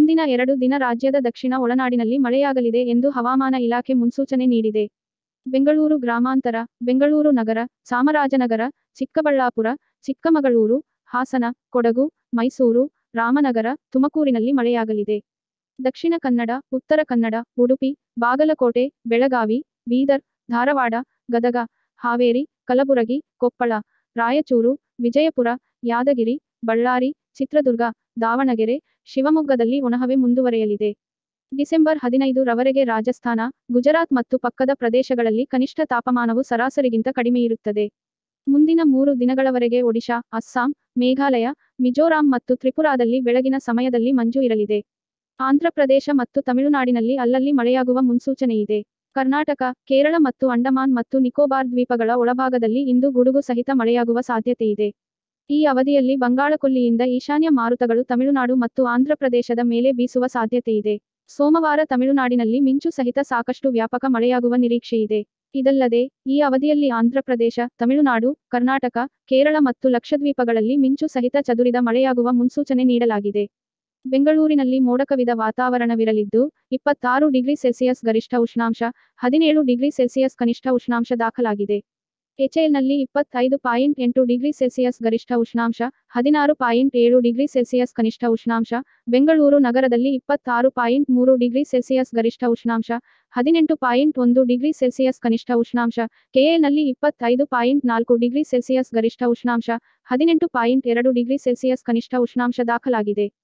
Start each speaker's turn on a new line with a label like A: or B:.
A: ಮುಂದಿನ ಎರಡು ದಿನ ರಾಜ್ಯದ ದಕ್ಷಿಣ ಒಳನಾಡಿನಲ್ಲಿ ಮಳೆಯಾಗಲಿದೆ ಎಂದು ಹವಾಮಾನ ಇಲಾಖೆ ಮುನ್ಸೂಚನೆ ನೀಡಿದೆ ಬೆಂಗಳೂರು ಗ್ರಾಮಾಂತರ ಬೆಂಗಳೂರು ನಗರ ಚಾಮರಾಜನಗರ ಚಿಕ್ಕಬಳ್ಳಾಪುರ ಚಿಕ್ಕಮಗಳೂರು ಹಾಸನ ಕೊಡಗು ಮೈಸೂರು ರಾಮನಗರ ತುಮಕೂರಿನಲ್ಲಿ ಮಳೆಯಾಗಲಿದೆ ದಕ್ಷಿಣ ಕನ್ನಡ ಉತ್ತರ ಕನ್ನಡ ಉಡುಪಿ ಬಾಗಲಕೋಟೆ ಬೆಳಗಾವಿ ಬೀದರ್ ಧಾರವಾಡ ಗದಗ ಹಾವೇರಿ ಕಲಬುರಗಿ ಕೊಪ್ಪಳ ರಾಯಚೂರು ವಿಜಯಪುರ ಯಾದಗಿರಿ ಬಳ್ಳಾರಿ ಚಿತ್ರದುರ್ಗ ದಾವಣಗೆರೆ ಶಿವಮೊಗ್ಗದಲ್ಲಿ ಒಣಹವೆ ಮುಂದುವರೆಯಲಿದೆ ಡಿಸೆಂಬರ್ ಹದಿನೈದು ರವರೆಗೆ ರಾಜಸ್ಥಾನ ಗುಜರಾತ್ ಮತ್ತು ಪಕ್ಕದ ಪ್ರದೇಶಗಳಲ್ಲಿ ಕನಿಷ್ಠ ತಾಪಮಾನವು ಸರಾಸರಿಗಿಂತ ಕಡಿಮೆಯಿರುತ್ತದೆ ಮುಂದಿನ ಮೂರು ದಿನಗಳವರೆಗೆ ಒಡಿಶಾ ಅಸ್ಸಾಂ ಮೇಘಾಲಯ ಮಿಜೋರಾಂ ಮತ್ತು ತ್ರಿಪುರಾದಲ್ಲಿ ಬೆಳಗಿನ ಸಮಯದಲ್ಲಿ ಮಂಜು ಇರಲಿದೆ ಆಂಧ್ರಪ್ರದೇಶ ಮತ್ತು ತಮಿಳುನಾಡಿನಲ್ಲಿ ಅಲ್ಲಲ್ಲಿ ಮಳೆಯಾಗುವ ಮುನ್ಸೂಚನೆಯಿದೆ ಕರ್ನಾಟಕ ಕೇರಳ ಮತ್ತು ಅಂಡಮಾನ್ ಮತ್ತು ನಿಕೋಬಾರ್ ದ್ವೀಪಗಳ ಒಳಭಾಗದಲ್ಲಿ ಇಂದು ಗುಡುಗು ಸಹಿತ ಮಳೆಯಾಗುವ ಸಾಧ್ಯತೆಯಿದೆ ಈ ಅವಧಿಯಲ್ಲಿ ಬಂಗಾಳಕೊಲ್ಲಿಯಿಂದ ಈಶಾನ್ಯ ಮಾರುತಗಳು ತಮಿಳುನಾಡು ಮತ್ತು ಆಂಧ್ರಪ್ರದೇಶದ ಮೇಲೆ ಬೀಸುವ ಸಾಧ್ಯತೆಯಿದೆ ಸೋಮವಾರ ತಮಿಳುನಾಡಿನಲ್ಲಿ ಮಿಂಚು ಸಹಿತ ಸಾಕಷ್ಟು ವ್ಯಾಪಕ ಮಳೆಯಾಗುವ ನಿರೀಕ್ಷೆಯಿದೆ ಇದಲ್ಲದೆ ಈ ಅವಧಿಯಲ್ಲಿ ಆಂಧ್ರಪ್ರದೇಶ ತಮಿಳುನಾಡು ಕರ್ನಾಟಕ ಕೇರಳ ಮತ್ತು ಲಕ್ಷದ್ವೀಪಗಳಲ್ಲಿ ಮಿಂಚು ಸಹಿತ ಚದುರಿದ ಮಳೆಯಾಗುವ ಮುನ್ಸೂಚನೆ ನೀಡಲಾಗಿದೆ ಬೆಂಗಳೂರಿನಲ್ಲಿ ಮೋಡಕವಿದ ವಾತಾವರಣವಿರಲಿದ್ದು ಇಪ್ಪತ್ತಾರು ಡಿಗ್ರಿ ಸೆಲ್ಸಿಯಸ್ ಗರಿಷ್ಠ ಉಷ್ಣಾಂಶ ಹದಿನೇಳು ಡಿಗ್ರಿ ಸೆಲ್ಸಿಯಸ್ ಕನಿಷ್ಠ ಉಷ್ಣಾಂಶ ದಾಖಲಾಗಿದೆ ಎಚ್ಎಲ್ನಲ್ಲಿ ಇಪ್ಪತ್ತೈದು ಪಾಯಿಂಟ್ ಎಂಟು ಡಿಗ್ರಿ ಸೆಲ್ಸಿಯಸ್ ಗರಿಷ್ಠ ಉಷ್ಣಾಂಶ ಹದಿನಾರು ಪಾಯಿಂಟ್ ಏಳು ಡಿಗ್ರಿ ಸೆಲ್ಸಿಯಸ್ ಕನಿಷ್ಠ ಉಷ್ಣಾಂಶ ಬೆಂಗಳೂರು ನಗರದಲ್ಲಿ ಇಪ್ಪತ್ತಾರು ಪಾಯಿಂಟ್ ಮೂರು ಡಿಗ್ರಿ ಸೆಲ್ಸಿಯಸ್ ಗರಿಷ್ಠ ಉಷ್ಣಾಂಶ ಹದಿನೆಂಟು ಪಾಯಿಂಟ್ ಒಂದು ಡಿಗ್ರಿ ಸೆಲ್ಸಿಯಸ್ ಕನಿಷ್ಠ ಉಷ್ಣಾಂಶ ಕೆಎಲ್ನಲ್ಲಿ ಇಪ್ಪತ್ತೈದು ಪಾಯಿಂಟ್ ನಾಲ್ಕು ಡಿಗ್ರಿ ಸೆಲ್ಸಿಯಸ್ ಗರಿಷ್ಠ ಉಷ್ಣಾಂಶ ಹದಿನೆಂಟು ಪಾಯಿಂಟ್ ಎರಡು ಡಿಗ್ರಿ ಸೆಲ್ಸಿಯಸ್ ಕನಿಷ್ಠ ಉಷ್ಣಾಂಶ ದಾಖಲಾಗಿದೆ